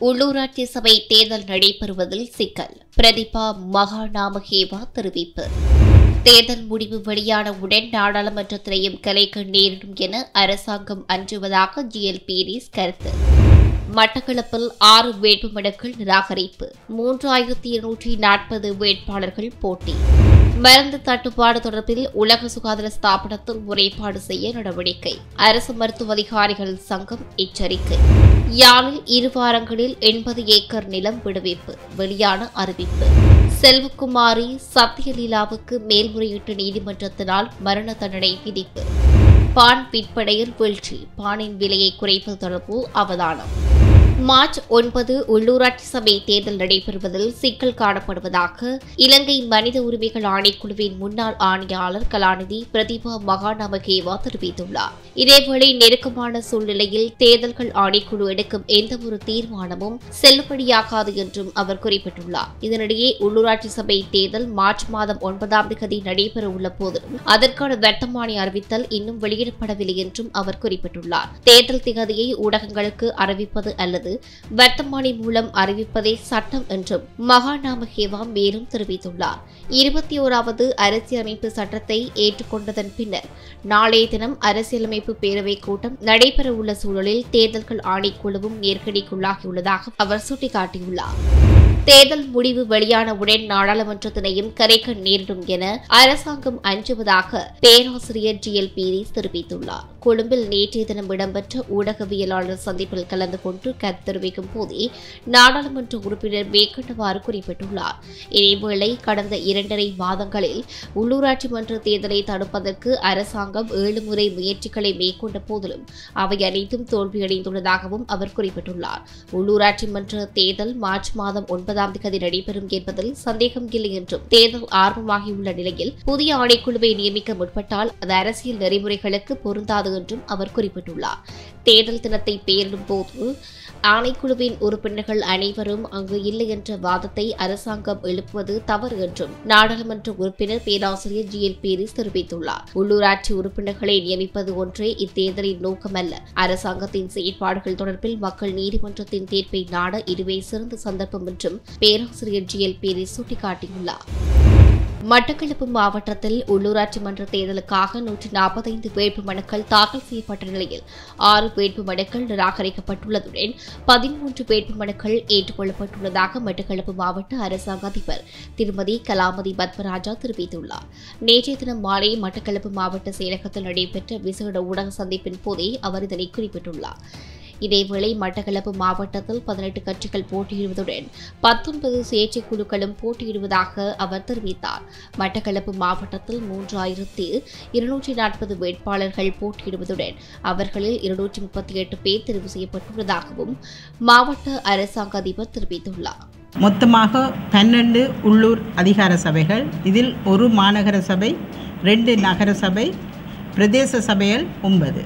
உள்ளூராட்சி சபை தேர்தல் நடைபெறுவதில் சிக்கல் பிரதிபா மகாநாமகேவா தெரிவிப்பு தேர்தல் முடிவு வெளியானவுடன் நாடாளுமன்றத்திலையும் கலைக்க நேரிடும் என அரசாங்கம் அஞ்சுவதாக ஜிஎல் பீரிஸ் கருத்து மட்டக்களப்பில் ஆறு வேட்புமனுக்கள் நிராகரிப்பு மூன்றாயிரத்தி இருநூற்றி நாற்பது வேட்பாளர்கள் போட்டி மருந்து தட்டுப்பாடு தொடர்பில் உலக சுகாதார ஸ்தாபனத்தில் முறைப்பாடு செய்ய நடவடிக்கை அரசு மருத்துவ அதிகாரிகள் சங்கம் எச்சரிக்கை யாழில் இரு வாரங்களில் எண்பது ஏக்கர் நிலம் விடுவிப்பு வெளியான அறிவிப்பு செல்வகுமாரி சத்யலீலாவுக்கு மேல்முறையீட்டு நீதிமன்றத்தினால் மரண தண்டனை விதிப்பு பான் விற்பனையில் வீழ்ச்சி பானின் விலையை குறைப்பது தொடர்பு அவதானம் மார்ச் ஒன்பது உள்ளூராட்சி சபை தேர்தல் நடைபெறுவதில் சிக்கல் காணப்படுவதாக இலங்கை மனித உரிமைகள் ஆணைக்குழுவின் முன்னாள் ஆணையாளர் கலாநிதி பிரதிபா மகாநமகேவா தெரிவித்துள்ளார் இதேவேளை நெருக்கமான சூழ்நிலையில் தேர்தல்கள் ஆணைக்குழு எடுக்கும் எந்தவொரு தீர்மானமும் செல்லுபடியாகாது என்றும் அவர் குறிப்பிட்டுள்ளார் இதனிடையே உள்ளூராட்சி சபை தேர்தல் மார்ச் மாதம் ஒன்பதாம் தேதி நடைபெற உள்ள போதிலும் அதற்கான வர்த்தமானி அறிவித்தல் இன்னும் வெளியிடப்படவில்லை என்றும் அவர் குறிப்பிட்டுள்ளார் தேர்தல் திகதியை ஊடகங்களுக்கு அறிவிப்பது அல்லது வர்த்தமானி மூலம் அறிவிப்பதே சட்டம் என்றும் மகாநாமகேவா மேலும் தெரிவித்துள்ளார் இருபத்தி ஓராவது அரசியலமைப்பு சட்டத்தை ஏற்றுக்கொண்டதன் பின்னர் நாளைய தினம் அரசியலமைப்பு பேரவைக் கூட்டம் நடைபெறவுள்ள சூழலில் தேர்தல்கள் ஆணைக்குழுவும் நெருக்கடிக்குள்ளாகியுள்ளதாக அவர் சுட்டிக்காட்டியுள்ளார் தேர்தல் முடிவு வெளியானவுடன் நாடாளுமன்றத்தினையும் கரைக்க நேரிடும் என அரசாங்கம் அஞ்சுவதாக பேராசிரியர் ஜி எல் பீரிஸ் தெரிவித்துள்ளார் கொழும்பில் நேற்றைய தினம் இடம்பெற்ற ஊடகவியலாளர் சந்திப்பில் கலந்து கொண்டு கருத்து தெரிவிக்கும் போதே நாடாளுமன்ற உறுப்பினர் மேற்கண்டவாறு குறிப்பிட்டுள்ளார் இதேவேளை கடந்த இரண்டரை மாதங்களில் உள்ளூராட்சி மன்ற தேர்தலை தடுப்பதற்கு அரசாங்கம் ஏழு முறை முயற்சிகளை மேற்கொண்ட போதிலும் அவை அனைத்தும் தோல்வியடைந்துள்ளதாகவும் அவர் குறிப்பிட்டுள்ளார் உள்ளூராட்சி மன்ற தேர்தல் மார்ச் மாதம் ஒன்பதாம் தேதி நடைபெறும் என்பதில் சந்தேகம் இல்லை என்றும் தேர்தல் ஆர்வமாகியுள்ள நிலையில் புதிய ஆணைக்குழுவை நியமிக்க முற்பட்டால் அது அரசியல் நெறிமுறைகளுக்கு பொருந்தாது என்றும் அவர் குறிப்பிட்டுள்ளார் தேர்தல் தினத்தை பெயரிடும் போது ஆணைக்குழுவின் உறுப்பினர்கள் அனைவரும் அங்கு இல்லை என்ற வாதத்தை அரசாங்கம் எழுப்புவது தவறு என்றும் நாடாளுமன்ற உறுப்பினர் பேராசிரியர் ஜி எல் பீரிஸ் தெரிவித்துள்ளார் உள்ளூராட்சி உறுப்பினர்களை நியமிப்பது ஒன்றே இத்தேர்தலின் நோக்கமல்ல அரசாங்கத்தின் செயற்பாடுகள் தொடர்பில் மக்கள் நீதிமன்றத்தின் தீர்ப்பை நாட இதுவே சிறந்த சந்தர்ப்பம் என்றும் பேராசிரியர் ஜி எல் பீரிஸ் சுட்டிக்காட்டியுள்ளார் மட்டக்களப்பு மாவட்டத்தில் உள்ளூராட்சி மன்ற தேர்தலுக்காக நூற்றி நாற்பத்தைந்து வேட்புமனுக்கள் தாக்கல் செய்யப்பட்ட நிலையில் ஆறு வேட்புமனுக்கள் நிராகரிக்கப்பட்டுள்ளதுடன் பதிமூன்று வேட்புமனுக்கள் ஏற்றுக்கொள்ளப்பட்டுள்ளதாக மட்டக்களப்பு மாவட்ட அரசாங்க அதிபர் திருமதி கலாமதி பத்மராஜா தெரிவித்துள்ளார் நேற்றைய தினம் மாலை மட்டக்களப்பு மாவட்ட செயலகத்தில் நடைபெற்ற விசேட ஊடக சந்திப்பின் போதே அவர் இதனை குறிப்பிட்டுள்ளார் இதேவேளை மட்டக்களப்பு மாவட்டத்தில் பதினெட்டு கட்சிகள் போட்டியிடுவதுடன் பத்தொன்பது சுயேட்சை குழுக்களும் போட்டியிடுவதாக அவர் தெரிவித்தார் மட்டக்களப்பு மாவட்டத்தில் மூன்றாயிரத்தி இருநூற்றி நாற்பது வேட்பாளர்கள் போட்டியிடுவதுடன் அவர்களில் இருநூற்றி முப்பத்தி எட்டு பேர் தெரிவு செய்யப்பட்டுள்ளதாகவும் மாவட்ட அரசாங்க அதிபர் தெரிவித்துள்ளார் மொத்தமாக பன்னெண்டு உள்ளூர் அதிகார சபைகள் இதில் ஒரு மாநகர சபை ரெண்டு நகர சபை பிரதேச சபைகள் ஒன்பது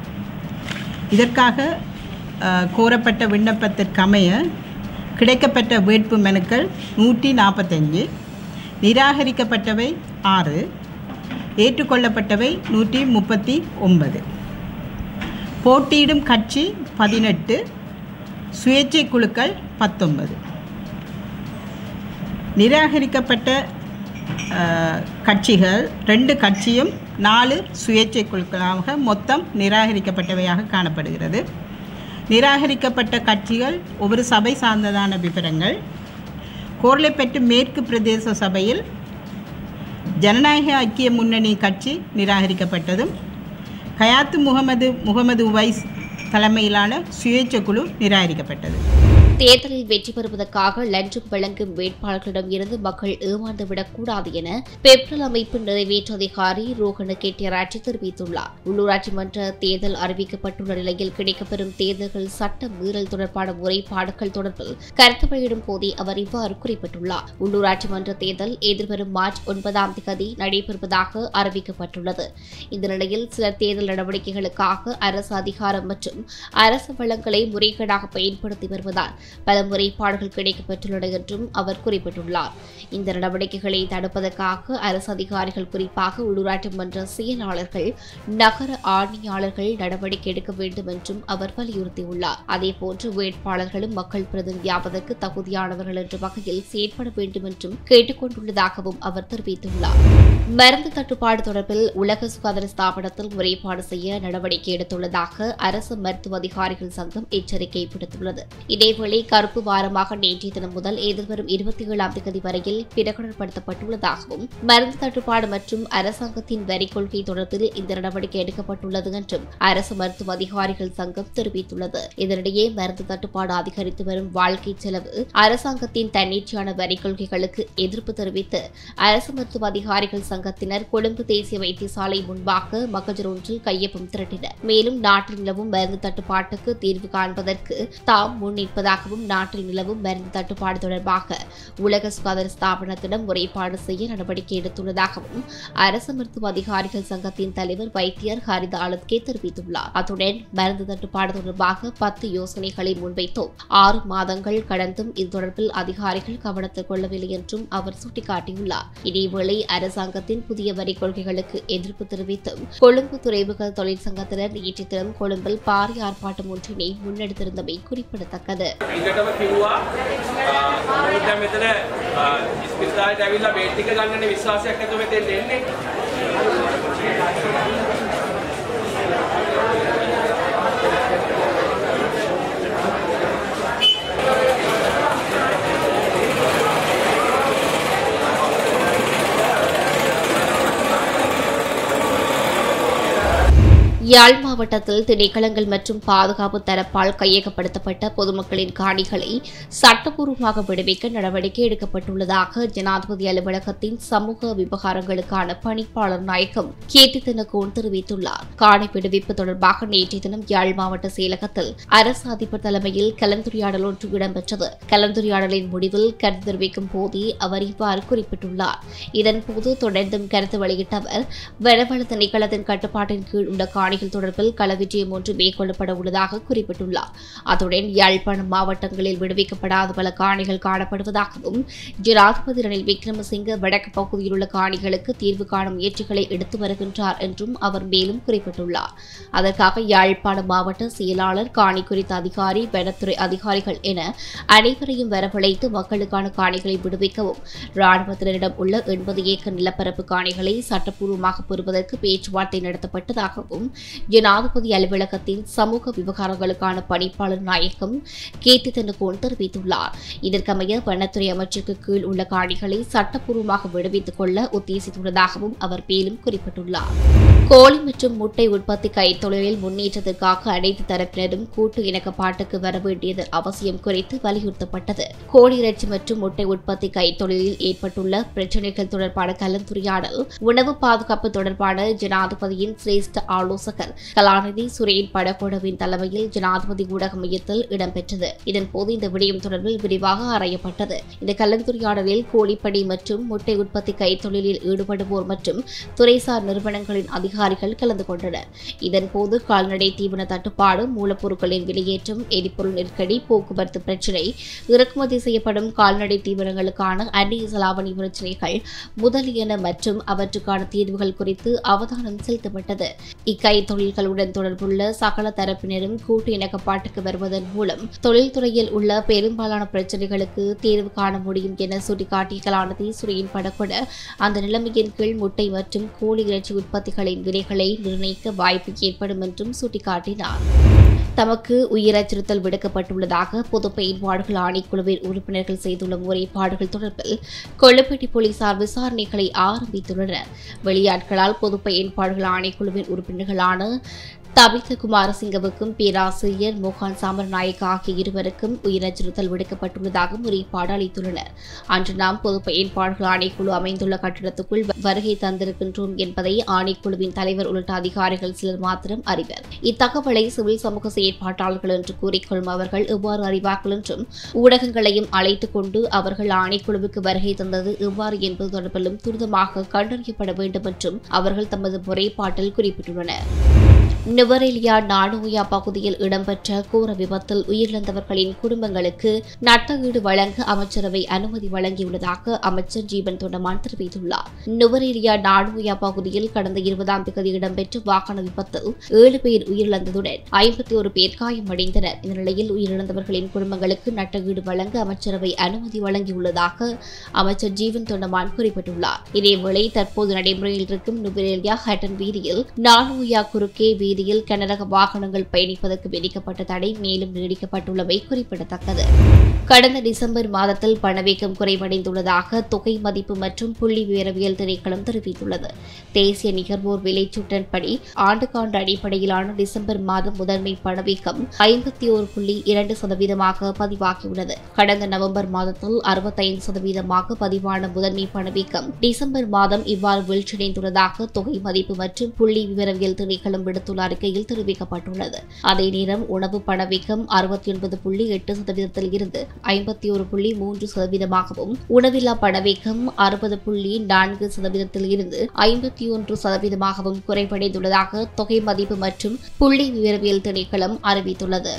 இதற்காக அஹ், கோரப்பட்ட விண்ணப்பத்திற்கமைய கிடைக்கப்பட்ட வேட்பு மனுக்கள் நூற்றி நாற்பத்தஞ்சு நிராகரிக்கப்பட்டவை ஆறு ஏற்றுக்கொள்ளப்பட்டவை நூற்றி முப்பத்தி ஒன்பது போட்டியிடும் கட்சி பதினெட்டு சுயேட்சை குழுக்கள் பத்தொன்பது நிராகரிக்கப்பட்ட அஹ், கட்சிகள் ரெண்டு கட்சியும் நாலு சுயேட்சை குழுக்களாக மொத்தம் நிராகரிக்கப்பட்டவையாக காணப்படுகிறது நிராகரிக்கப்பட்ட கட்சிகள் ஒவ்வொரு சபை சார்ந்ததான விவரங்கள் கோர்லைப்பேட்டு மேற்கு பிரதேச சபையில் ஜனநாயக ஐக்கிய முன்னணி கட்சி நிராகரிக்கப்பட்டதும் கயாத்து முகமது முகமது உவைஸ் தலைமையிலான சுயேட்சை குழு நிராகரிக்கப்பட்டது தேர்தலில் வெற்றி பெறுவதற்காக லஞ்சம் வழங்கும் வேட்பாளர்களிடம் இருந்து மக்கள் ஏமாந்துவிடக் கூடாது என பெப்ரல் அமைப்பு நிறைவேற்று அதிகாரி ரோஹன கெட்டியராட்சி தெரிவித்துள்ளார் உள்ளூராட்சி மன்ற தேர்தல் அறிவிக்கப்பட்டுள்ள நிலையில் கிடைக்கப்பெறும் தேர்தல்கள் சட்ட மீறல் தொடர்பான முறைப்பாடுகள் தொடர்பில் கருத்து வெளியிடும் போதே அவர் இவ்வாறு குறிப்பிட்டுள்ளார் உள்ளூராட்சி மன்ற தேர்தல் எதிர்வரும் மார்ச் ஒன்பதாம் தேதி நடைபெறுவதாக அறிவிக்கப்பட்டுள்ளது இந்த நிலையில் சிலர் தேர்தல் நடவடிக்கைகளுக்காக அரசு அதிகாரம் மற்றும் அரசு வளங்களை முறைகேடாக பயன்படுத்தி வருவதால் பல முறைப்பாடுகள் கிடைக்கப்பெற்றுள்ளன என்றும் அவர் குறிப்பிட்டுள்ளார் இந்த நடவடிக்கைகளை தடுப்பதற்காக அரசு அதிகாரிகள் குறிப்பாக உள்ளூராட்சி மன்ற செயலாளர்கள் நகர ஆணையாளர்கள் நடவடிக்கை எடுக்க வேண்டும் என்றும் அவர் வலியுறுத்தியுள்ளார் அதேபோன்று வேட்பாளர்களும் மக்கள் பிரதிநிதியாவதற்கு தகுதியானவர்கள் என்ற வகையில் செயற்பட வேண்டும் என்றும் கேட்டுக் கொண்டுள்ளதாகவும் அவர் தெரிவித்துள்ளார் மருந்து தட்டுப்பாடு தொடர்பில் உலக சுகாதார ஸ்தாபனத்தில் முறைப்பாடு செய்ய நடவடிக்கை எடுத்துள்ளதாக அரசு மருத்துவ அதிகாரிகள் சங்கம் எச்சரிக்கை விடுத்துள்ளது இதேவேளை கருப்பு வாரமாக நேற்றைய தினம் முதல் எதிர்வரும் இருபத்தி ஏழாம் தேதி வரையில் பிரகடனப்படுத்தப்பட்டுள்ளதாகவும் மருந்து தட்டுப்பாடு மற்றும் அரசாங்கத்தின் வரி கொள்கை தொடர்பில் இந்த நடவடிக்கை எடுக்கப்பட்டுள்ளது என்றும் அரசு மருத்துவ அதிகாரிகள் சங்கம் தெரிவித்துள்ளது இதனிடையே மருந்து தட்டுப்பாடு அதிகரித்து வரும் வாழ்க்கை செலவு அரசாங்கத்தின் தன்னிச்சையான வரி கொள்கைகளுக்கு எதிர்ப்பு தெரிவித்து அரசு மருத்துவ அதிகாரிகள் சங்கத்தினர் கொழும்பு தேசிய வைத்தியசாலை முன்பாக மகஜர் ஒன்றில் கையொப்பம் திரட்டினர் மேலும் நாட்டில் நிலவும் மருந்து தட்டுப்பாட்டுக்கு தீர்வு காண்பதற்கு தாம் முன்னிற்பதாகவும் நாட்டில் நிலவும் மருந்து தட்டுப்பாடு தொடர்பாக உலக சுகாதார ஸ்தாபனத்திடம் முறைப்பாடு செய்ய நடவடிக்கை எடுத்துள்ளதாகவும் அரசு மருத்துவ அதிகாரிகள் சங்கத்தின் தலைவர் வைத்தியர் ஹரித ஆலத்கே தெரிவித்துள்ளார் அத்துடன் மருந்து தட்டுப்பாடு தொடர்பாக பத்து யோசனைகளை முன்வைத்தோம் ஆறு மாதங்கள் கடந்தும் இது தொடர்பில் அதிகாரிகள் கவனத்தில் கொள்ளவில்லை என்றும் அவர் சுட்டிக்காட்டியுள்ளார் இதேவேளை அரசாங்கத்தின் புதிய வரி கொள்கைகளுக்கு எதிர்ப்பு தெரிவித்தும் கொழும்பு துறைமுக தொழிற்சங்கத்தினர் நேற்று தினம் கொழும்பில் பாரிய ஆர்ப்பாட்டம் ஒன்றினை முன்னெடுத்திருந்தமை குறிப்பிடத்தக்கது ඊටම කිව්වා මොකද දැන් මෙතන ඉස්පිරිතාලේට ඇවිල්ලා බේත් ටික ගන්නනේ විශ්වාසයක් නැතුව මෙතෙන් එන්නේ யாழ் மாவட்டத்தில் திணைக்களங்கள் மற்றும் பாதுகாப்பு தரப்பால் கையகப்படுத்தப்பட்ட பொதுமக்களின் காணிகளை சட்டப்பூர்வமாக விடுவிக்க நடவடிக்கை எடுக்கப்பட்டுள்ளதாக ஜனாதிபதி அலுவலகத்தின் சமூக விவகாரங்களுக்கான பணிப்பாளர் நாயகம் கேத்தி தினகோன் தெரிவித்துள்ளார் காணி விடுவிப்பு தொடர்பாக நேற்றைய தினம் யாழ் மாவட்ட செயலகத்தில் அரசு அதிபர் தலைமையில் கலந்துரையாடல் ஒன்று இடம்பெற்றது கலந்துரையாடலின் முடிவில் கருத்து தெரிவிக்கும் போதே அவர் இவ்வாறு குறிப்பிட்டுள்ளார் இதன்போது தொடர்ந்தும் கருத்து வெளியிட்ட அவர் வனவள திணைக்களத்தின் கட்டுப்பாட்டின் கீழ் உள்ள காணிகள் தொடர்பில் களவிஜயம் ஒன்று மேற்கொள்ளப்பட உள்ளதாக குறிப்பிட்டுள்ளார் அத்துடன் யாழ்ப்பாணம் மாவட்டங்களில் விடுவிக்கப்படாத பல காணிகள் காணப்படுவதாகவும் ஜனாதிபதி ரணில் விக்ரமசிங்க வடக்கு பகுதியில் உள்ள காணிகளுக்கு தீர்வு காணும் முயற்சிகளை எடுத்து வருகின்றார் என்றும் அவர் மேலும் குறிப்பிட்டுள்ளார் அதற்காக யாழ்ப்பாணம் மாவட்ட செயலாளர் காணி குறித்த அதிகாரி வனத்துறை அதிகாரிகள் என அனைவரையும் வரவழைத்து மக்களுக்கான காணிகளை விடுவிக்கவும் ராணுவத்தினரிடம் உள்ள எண்பது ஏக்கர் நிலப்பரப்பு காணிகளை சட்டப்பூர்வமாக பெறுவதற்கு பேச்சுவார்த்தை நடத்தப்பட்டதாகவும் ஜனாதிபதி அலுவலகத்தின் சமூக விவகாரங்களுக்கான பணிப்பாளர் நாயகம் கேத்தி தென்னகோன் தெரிவித்துள்ளார் இதற்கமைய வனத்துறை அமைச்சுக்கு கீழ் உள்ள காணிகளை சட்டப்பூர்வமாக விடுவித்துக் கொள்ள உத்தேசித்துள்ளதாகவும் அவர் மேலும் குறிப்பிட்டுள்ளார் கோழி மற்றும் முட்டை உற்பத்தி கைத்தொழிலில் முன்னேற்றத்திற்காக அனைத்து தரப்பினரும் கூட்டு இணக்கப்பாட்டுக்கு வர வேண்டியதன் அவசியம் குறித்து வலியுறுத்தப்பட்டது கோழி இறைச்சி மற்றும் முட்டை உற்பத்தி கைத்தொழிலில் ஏற்பட்டுள்ள பிரச்சினைகள் தொடர்பான கலந்துரையாடல் உணவு பாதுகாப்பு தொடர்பான ஜனாதிபதியின் சிரேஷ்ட ஆலோசகர் கலாநிதி சுரேன் படகோடவின் தலைமையில் ஜனாதிபதி ஊடக மையத்தில் இடம்பெற்றது இதன்போது இந்த விடயம் தொடர்பில் விரிவாக ஆராயப்பட்டது இந்த கலந்துரையாடலில் கோழிப்படி மற்றும் முட்டை உற்பத்தி கைத்தொழிலில் ஈடுபடுவோர் மற்றும் துறைசார் நிறுவனங்களின் அதிகாரிகள் கலந்து கொண்டனர் இதன்போது கால்நடை தீவன தட்டுப்பாடு மூலப்பொருட்களின் வெளியேற்றம் எரிபொருள் நெருக்கடி போக்குவரத்து பிரச்சினை இறக்குமதி செய்யப்படும் கால்நடை தீவனங்களுக்கான அந்நிய செலாவணி பிரச்சினைகள் முதலியன மற்றும் அவற்றுக்கான தீர்வுகள் குறித்து அவதானம் செலுத்தப்பட்டது இக்கை தொழில்களுடன் தொடர்புள்ள சகல தரப்பினரும் கூட்டு இணக்கப்பாட்டுக்கு வருவதன் மூலம் தொழில்துறையில் உள்ள பெரும்பாலான பிரச்சினைகளுக்கு தீர்வு காண முடியும் என சுட்டிக்காட்டிய கலாநிதி சுரேன் படகொட அந்த நிலைமையின் கீழ் முட்டை மற்றும் கோழி இறைச்சி உற்பத்திகளின் விலைகளை நிர்ணயிக்க வாய்ப்பு ஏற்படும் என்றும் சுட்டிக்காட்டினார் தமக்கு உயிர் அச்சுறுத்தல் விடுக்கப்பட்டுள்ளதாக பொது பயன்பாடுகள் ஆணைக்குழுவின் உறுப்பினர்கள் செய்துள்ள முறைப்பாடுகள் தொடர்பில் கொள்ளுப்பட்டி போலீசார் விசாரணைகளை ஆரம்பித்துள்ளனர் வெளியாட்களால் பொது பயன்பாடுகள் ஆணைக்குழுவின் உறுப்பினர்களான தபித்த குமாரசிங்கவுக்கும் பேராசிரியர் மோகன் சாமர்நாயக் ஆகிய இருவருக்கும் உயிர் அச்சுறுத்தல் விடுக்கப்பட்டுள்ளதாக முறைப்பாடு அளித்துள்ளனர் அன்று நாம் பொது பயன்பாடுகள் ஆணைக்குழு அமைந்துள்ள கட்டிடத்துக்குள் வருகை தந்திருக்கின்றோம் என்பதை ஆணைக்குழுவின் தலைவர் உள்ளிட்ட அதிகாரிகள் சிலர் மாத்திரம் அறிவர் இத்தகவலை சிவில் சமூக செயற்பாட்டாளர்கள் என்று கூறிக்கொள்ளும் அவர்கள் எவ்வாறு அறிவார்கள் என்றும் ஊடகங்களையும் அழைத்துக் கொண்டு அவர்கள் ஆணைக்குழுவுக்கு வருகை தந்தது எவ்வாறு என்பது தொடர்பிலும் துரிதமாக கண்டறியப்பட வேண்டும் என்றும் அவர்கள் தமது முறைப்பாட்டில் குறிப்பிட்டுள்ளனர் நுவரெலியா நானோயா பகுதியில் இடம்பெற்ற கோர விபத்தில் உயிரிழந்தவர்களின் குடும்பங்களுக்கு நட்டஈடு வழங்க அமைச்சரவை அனுமதி வழங்கியுள்ளதாக அமைச்சர் ஜீவன் தொண்டமான் தெரிவித்துள்ளார் நுவரெலியா நானோயா பகுதியில் கடந்த இருபதாம் தேதி இடம்பெற்ற வாகன விபத்தில் ஏழு பேர் உயிரிழந்ததுடன் ஐம்பத்தி ஒரு பேர் காயமடைந்தனர் இந்த நிலையில் உயிரிழந்தவர்களின் குடும்பங்களுக்கு நட்டஈடு வழங்க அமைச்சரவை அனுமதி வழங்கியுள்ளதாக அமைச்சர் ஜீவன் தொண்டமான் குறிப்பிட்டுள்ளார் இதேவேளை தற்போது நடைமுறையில் இருக்கும் நுவரெலியா ஹட்டன் வீதியில் நானோயா குறுக்கே வீதியில் கனரக வாகனங்கள் பயணிப்பதற்கு விதிக்கப்பட்ட தடை மேலும் நீடிக்கப்பட்டுள்ளமை குறிப்பிடத்தக்கது கடந்த டிசம்பர் மாதத்தில் பணவீக்கம் குறைவடைந்துள்ளதாக தொகை மதிப்பு மற்றும் புள்ளி விவரவியல் திணைக்களம் தெரிவித்துள்ளது தேசிய நுகர்வோர் விலைச்சூட்டன்படி ஆண்டுக்காண்டு அடிப்படையிலான டிசம்பர் மாதம் முதன்மை பணவீக்கம் ஐம்பத்தி ஒரு புள்ளி இரண்டு சதவீதமாக பதிவாகியுள்ளது கடந்த நவம்பர் மாதத்தில் அறுபத்தைந்து சதவீதமாக பதிவான முதன்மை பணவீக்கம் டிசம்பர் மாதம் இவ்வாறு வீழ்ச்சியடைந்துள்ளதாக தொகை மதிப்பு மற்றும் புள்ளி விவரவியல் திணைக்களம் விடுத்துள்ள அறிக்கையில் தெரிவிக்கப்பட்டுள்ளது அதே நேரம் உணவு பணவீக்கம் அறுபத்தி ஒன்பது புள்ளி எட்டு சதவீதத்தில் இருந்து ஐம்பத்தி ஒரு புள்ளி மூன்று சதவீதமாகவும் உணவில்லா பணவீக்கம் அறுபது புள்ளி நான்கு சதவீதத்தில் இருந்து ஐம்பத்தி ஒன்று சதவீதமாகவும் குறைவடைந்துள்ளதாக தொகை மதிப்பு மற்றும் புள்ளி விவரவியல் திணைக்களம் அறிவித்துள்ளது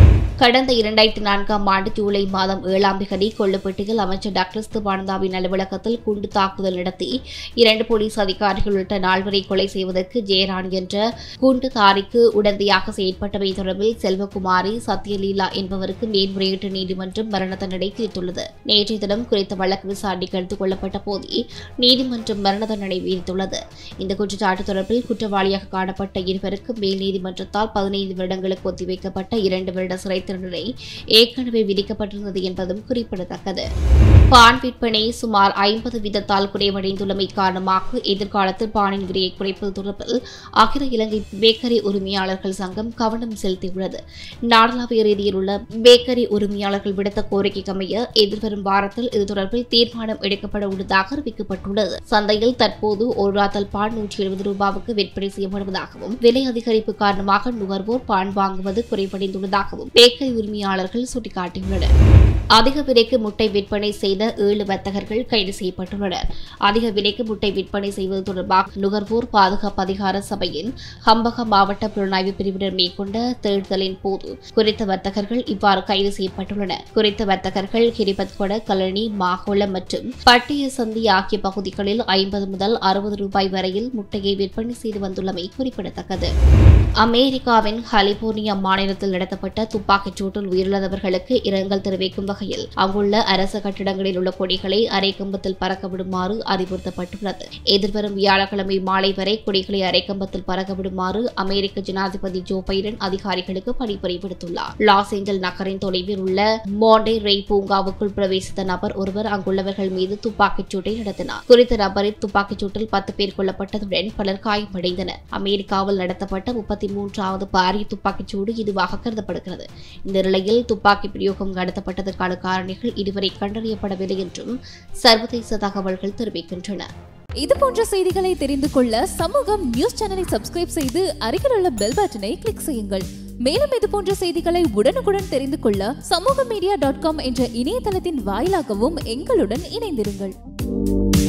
கடந்த இரண்டாயிரத்தி நான்காம் ஆண்டு ஜூலை மாதம் ஏழாம் தேதி கொள்ளுப்பட்டியில் அமைச்சர் டாக்டர் சிவானந்தாவின் அலுவலகத்தில் குண்டு தாக்குதல் நடத்தி இரண்டு போலீஸ் அதிகாரிகள் உள்ளிட்ட நால்வரை கொலை செய்வதற்கு ஜெயராணி என்ற குண்டுதாரிக்கு உடந்தையாக செயற்பட்டவை தொடர்பில் செல்வகுமாரி சத்யலீலா என்பவருக்கு மேல்முறையீட்டு நீதிமன்றம் மரண தண்டனை தீர்த்துள்ளது நேற்றைய தினம் குறித்த வழக்கு விசாரணைக்கு எடுத்துக் கொள்ளப்பட்ட போதே நீதிமன்றம் மரண தண்டனை விதித்துள்ளது இந்த குற்றச்சாட்டு தொடர்பில் குற்றவாளியாக காணப்பட்ட இருவருக்கு மேல் நீதிமன்றத்தால் பதினைந்து வருடங்களுக்கு ஒத்திவைக்கப்பட்ட இரண்டு வருட சிறை தண்டனை ஏற்கனவே விதிக்கப்பட்டிருந்தது என்பதும் குறிப்பிடத்தக்கது பான் விற்பனை சுமார் ஐம்பது வீதத்தால் குறைவடைந்துள்ளமை காரணமாக எதிர்காலத்தில் பானின் விலையை குறைப்பது தொடர்பில் அகில இலங்கை பேக்கரி உரிமையாளர்கள் சங்கம் கவனம் செலுத்தியுள்ளது நாடளாவிய ரீதியில் உள்ள பேக்கரி உரிமையாளர்கள் விடுத்த கோரிக்கைக்கு அமைய எதிர்வரும் வாரத்தில் இது தொடர்பில் தீர்மானம் எடுக்கப்பட உள்ளதாக அறிவிக்கப்பட்டுள்ளது சந்தையில் தற்போது ஒரு ராத்தல் பான் நூற்றி எழுபது ரூபாவுக்கு விற்பனை செய்யப்படுவதாகவும் விலை அதிகரிப்பு காரணமாக நுகர்வோர் பான் வாங்குவது குறைவடைந்துள்ளதாகவும் பேக்கரி உரிமையாளர்கள் சுட்டிக்காட்டியுள்ளனர் அதிக விலைக்கு முட்டை விற்பனை செய்த ஏழு வர்த்தகர்கள் கைது செய்யப்பட்டுள்ளனர் அதிக விலைக்கு முட்டை விற்பனை செய்வது தொடர்பாக நுகர்வோர் பாதுகாப்பு அதிகார சபையின் ஹம்பக மாவட்ட புலனாய்வு பிரிவினர் மேற்கொண்ட தேடுதலின் போது குறித்த வர்த்தகர்கள் இவ்வாறு கைது செய்யப்பட்டுள்ளனர் குறித்த வர்த்தகர்கள் கிரிபத்கொட கலனி மாகோளம் மற்றும் பட்டிய சந்தி ஆகிய பகுதிகளில் ஐம்பது முதல் அறுபது ரூபாய் வரையில் முட்டையை விற்பனை செய்து வந்துள்ளமை குறிப்பிடத்தக்கது அமெரிக்காவின் கலிபோர்னியா மாநிலத்தில் நடத்தப்பட்ட துப்பாக்கிச் சூட்டில் உயிரிழந்தவர்களுக்கு இரங்கல் தெரிவிக்கும் வகையில் அங்குள்ள அரசு கட்டிடங்களில் உள்ள கொடிகளை அரைக்கம்பத்தில் பறக்க விடுமாறு அறிவுறுத்தப்பட்டுள்ளது எதிர்வரும் வியாழக்கிழமை மாலை வரை கொடிகளை அரைக்கம்பத்தில் பறக்க விடுமாறு அமெரிக்க ஜனாதிபதி ஜோ பைடன் அதிகாரிகளுக்கு பணிப்புரை விடுத்துள்ளார் லாஸ் ஏஞ்சல் நகரின் தொலைவில் உள்ள மாண்டே ரெய் பூங்காவுக்குள் பிரவேசித்த நபர் ஒருவர் அங்குள்ளவர்கள் மீது துப்பாக்கிச் சூட்டை நடத்தினார் குறித்த நபரின் துப்பாக்கிச் சூட்டில் பத்து பேர் கொல்லப்பட்டதுடன் பலர் காயமடைந்தனர் அமெரிக்காவில் நடத்தப்பட்ட முப்பத்தி மூன்றாவது பாரிய துப்பாக்கிச் சூடு இதுவாக கருதப்படுகிறது இந்த நிலையில் துப்பாக்கி பிரயோகம் நடத்தப்பட்டதற்கான காரணிகள் இதுவரை கண்டறியப்படவில்லை என்றும் சர்வதேச தகவல்கள் தெரிவிக்கின்றன இது போன்ற செய்திகளை தெரிந்து கொள்ள சமூகம் நியூஸ் சேனலை சப்ஸ்கிரைப் செய்து அருகில் உள்ள பெல் பட்டனை கிளிக் செய்யுங்கள் மேலும் இது போன்ற செய்திகளை உடனுக்குடன் தெரிந்து கொள்ள சமூக மீடியா டாட் காம் என்ற இணையதளத்தின் வாயிலாகவும் எங்களுடன் இணைந்திருங்கள்